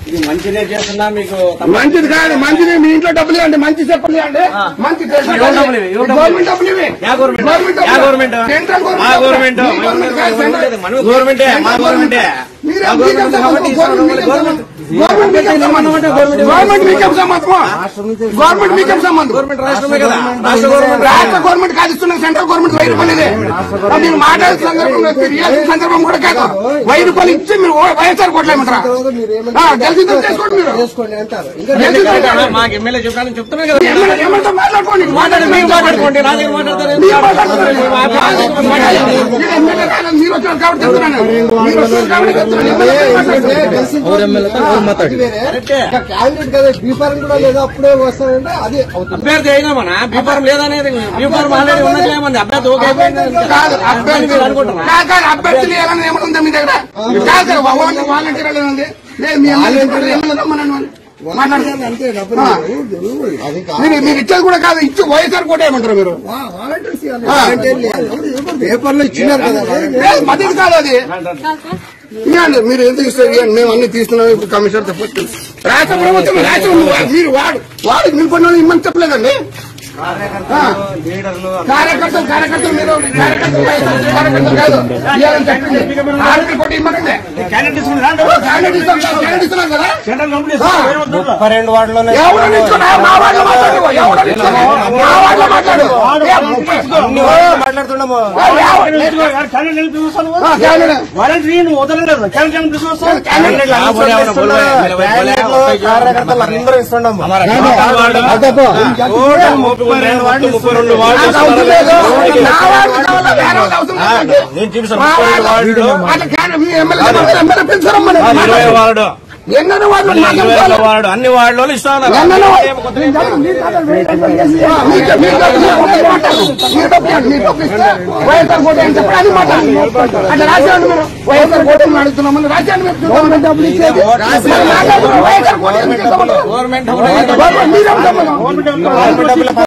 ఇది మంచిదే చేస్తున్నా మీకు మంచిది కాదు మంచిది మీ ఇంట్లో డబ్బులు ఇవ్వండి మంచి చెప్పండి అండి మంచి ఎవరు డబ్బులు ఇవి? ఎవరు డబ్బులు గవర్నమెంట్ డబ్బులు ఇవి. యా గవర్నమెంట్? గవర్నమెంట్ యా గవర్నమెంట్? సెంట్రల్ మా గవర్నమెంట్. మీ గవర్నమెంట్ కాదు, సెంట్రల్. మన గవర్నమెంటే, మా గవర్నమెంటే. మీరే మా మీకేం గవర్నమెంట్ సంబంధం? కాబట్టి గవర్నమెంట్ మీకేం గవర్నమెంట్ సంబంధం? గవర్నమెంట్ మీకేం సంబంధం? గవర్నమెంట్ మీకేం సంబంధం గవర్నమెంట్ మీకేం సంబంధం గవర్నమెంట్ రాష్ట్రమే కదా రాష్ట్ర గవర్నమెంట్ రాష్ట్ర గవర్నమెంట్ కాదు ఇస్తున్న సెంట్రల్ గవర్నమెంట్ వెయ్యి రూపాయలు ఇది మీరు మాట్లాడే సందర్భంలో ఫిర్యాదు సందర్భం కూడా కాదు వెయ్యి రూపాయలు ఇచ్చి మీరు వైఎస్ఆర్ కొట్టలేమంటారా గెలిచిందో చేసుకోండి మీరు చేసుకోండి అంటారు ఇంకా గెలిచిందో చేసుకోండి. మాకు ఎమ్మెల్యే చెప్పాలని చెప్తున్నాను కదా ఎమ్మెల్యే- ఎమ్మెల్యేతో మాట్లాడుకోండి మాట్లాడండి మీరు మాట్లాడుకోండి నా దగ్గర మాట్లాడతారు మీరు మాట్లాడుతున్నారు. మీరు ఎమ్మెల్యే కాదు, మీరు వచ్చారు కాబట్టి చెప్తున్నాను మీరు వచ్చారు కాబట్టి చెప్తున్నాను ఎమ్మెల్యే మాట్లాడుతున్నారు. అది వేరే ఇంకా క్యాండిడేట్ కదా బీఫారం కూడా లేదా అప్పుడే వస్తారంటే అది అవుతుంది అభ్యర్థి అయినామనా బీఫారం లేదనేది బీఫారం ఆల్రెడీ ఉన్నది ఏమంది అభ్యర్థి ఓకే అయిపోయింది కాదు అభ్యర్థి మీరు అనుకుంటున్నారా కాదు, కాదు, అభ్యర్థులు ఏమైనా ఏమైనా ఉందా మీ దగ్గర కాదు కాదు, వాలంటీర్ వాలంటీర్ ఉంది లేదు మీ ఎమ్మెల్యే ఎమ్మెల్యే రమ్మనండి వాళ్ళు. మాట్లాడండి అంతే డబ్బులు ఆ. అది కాదు మీరు మీరు ఇచ్చేది కూడా కాదు ఇచ్చి వైఎస్ఆర్ కొట్టేయమంటారు మీరు వాలంటీర్స్ ఇవ్వాలి. వాలంటీర్లు ఇవ్వాలి. పేపర్లో ఇచ్చినారు కదా లేదు, మద్దతు కాదు అది ఇవ్వండి మీరు ఎందుకు ఇస్తారు ఇవ్వండి మేము అన్ని తీసుకున్నాం ఇప్పుడు కమిషనర్ చెప్పొచ్చు రాష్ట్ర ప్రభుత్వం రాష్ట్రం ఉంది. వా- మీరు వాడు వాడు నిలబడిన వాళ్ళు ఇమ్మని చెప్పలేదండి ఆ. కార్యకర్తలు కార్యకర్తలు మీరు కార్యకర్తలు కార్యకర్తలు కాదు ఇవ్వాలని చెప్పింది ఆర్మీ కొట్టి ఇమ్మనండి క్యాండిడేట్ ఇస్తున్నాం క్యాండిడేట్ ఇస్తున్నాం కదా ముప్పై రెండు వార్డులోనే ఎవడని ఇస్తున్నా మా వాళ్ళు మాట్లాడు ఎవడని ఇస్తున్నా మా వాళ్ళు మాట్లాడు ఏ, అన్ని వార్డులు మాట్లాడుతున్నాము ఏ, ఎవడు- ఆ, క్యాండిడేట్ కార్యకర్తలు అందరూ ఇస్తున్నాము ముప్పై రెండు వార్డు ముప్పై రెండు నాకు అవసరం లేదు. నా వాళ్ళు కావాలా? వేరే వాళ్ళు అవసరం లేదండి. నేను చూపిస్తాను మా ముప్పై రెండు వాళ్ళు వార్డులు అట్లా కాదు. మీ ఎమ్మెల్యే చెప్పండి, ఎమ్మెల్యే పిలుచుకోరమ్మని. ఇరవై వార్డు ఎన్నెన్నో వాళ్ళు నాకు ఇరవై కావాలి. వార్డు అన్ని వార్డులో ఇస్తాను ఎన్నెన్నో వాళ్ళు- ఆ, మీకు- మీకు డబ్బులు మాట్లాడు. మీరు డబ్బులు ఇవ్వండి. మీరు డబ్బులు ఇస్తే వైఎస్ఆర్ కోట అని చెప్పి అది మాట్లాడండి. అట్లా రాసేయండి మీరు. వైఎస్ఆర్ కోట అని అడుగుతున్నామని రాసేయండి మీరు. గవర్నమెంట్ డబ్బులు ఇచ్చేది. మీరు మాట్లాడుతున్నారు. వైఎస్ఆర్ కోట ఎందుకు ఇస్తామన్నారు? గవర్నమెంట్ గవర్నమెంట్ మీరేం చెప్పను?